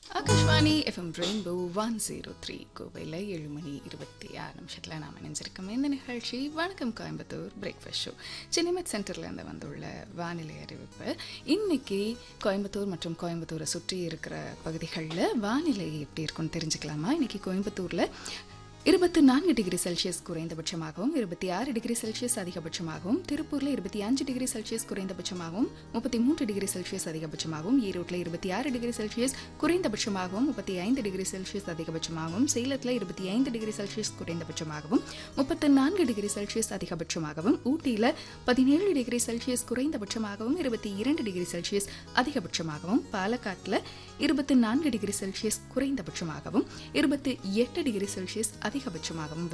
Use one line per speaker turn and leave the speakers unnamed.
Akashvani F M rainbow one zero three கோவையில் ஏழு மணி இருபத்தி ஆறு நிமிஷத்தில் நாம் இணைஞ்சிருக்கோம் இந்த நிகழ்ச்சி வணக்கம் கோயம்புத்தூர் பிரேக்ஃபாஸ்ட் ஷோ சினிமெட் சென்டர்லேருந்து வந்துள்ள வானிலை அறிவிப்பு இன்னைக்கு கோயம்புத்தூர் மற்றும் கோயம்புத்தூரை சுற்றி இருக்கிற பகுதிகளில் வானிலை எப்படி இருக்குன்னு தெரிஞ்சுக்கலாமா இன்னைக்கு கோயம்புத்தூரில் இருபத்தி நான்கு டிகிரி செல்சியஸ் குறைந்தபட்சமாகவும் இருபத்தி ஆறு டிகிரி செல்சியஸ் அதிகபட்சமாகவும் திருப்பூரில் இருபத்தி அஞ்சு டிகிரி செல்சியஸ் குறைந்தபட்சமாகவும் முப்பத்தி மூன்று டிகிரி செல்சியஸ் அதிகபட்சமாகவும் ஈரோட்டில் இருபத்தி ஆறு டிகிரி செல்சியஸ் குறைந்தபட்சமாகவும் முப்பத்தி ஐந்து டிகிரி செல்சியஸ் அதிகபட்சமாகவும் சேலத்தில் இருபத்தி ஐந்து டிகிரி செல்சியஸ் குறைந்தபட்சமாகவும் முப்பத்தி நான்கு டிகிரி செல்சியஸ் அதிகபட்சமாகவும் ஊட்டியில் பதினேழு டிகிரி செல்சியஸ் குறைந்தபட்சமாகவும் இருபத்தி இரண்டு டிகிரி செல்சியஸ் அதிகபட்சமாகவும் பாலக்காட்டில் இருபத்தி நான்கு டிகிரி செல்சியஸ் குறைந்தபட்சமாகவும் இருபத்தி எட்டு டிகிரி செல்சியஸ் அதிகபட்சமாகவும்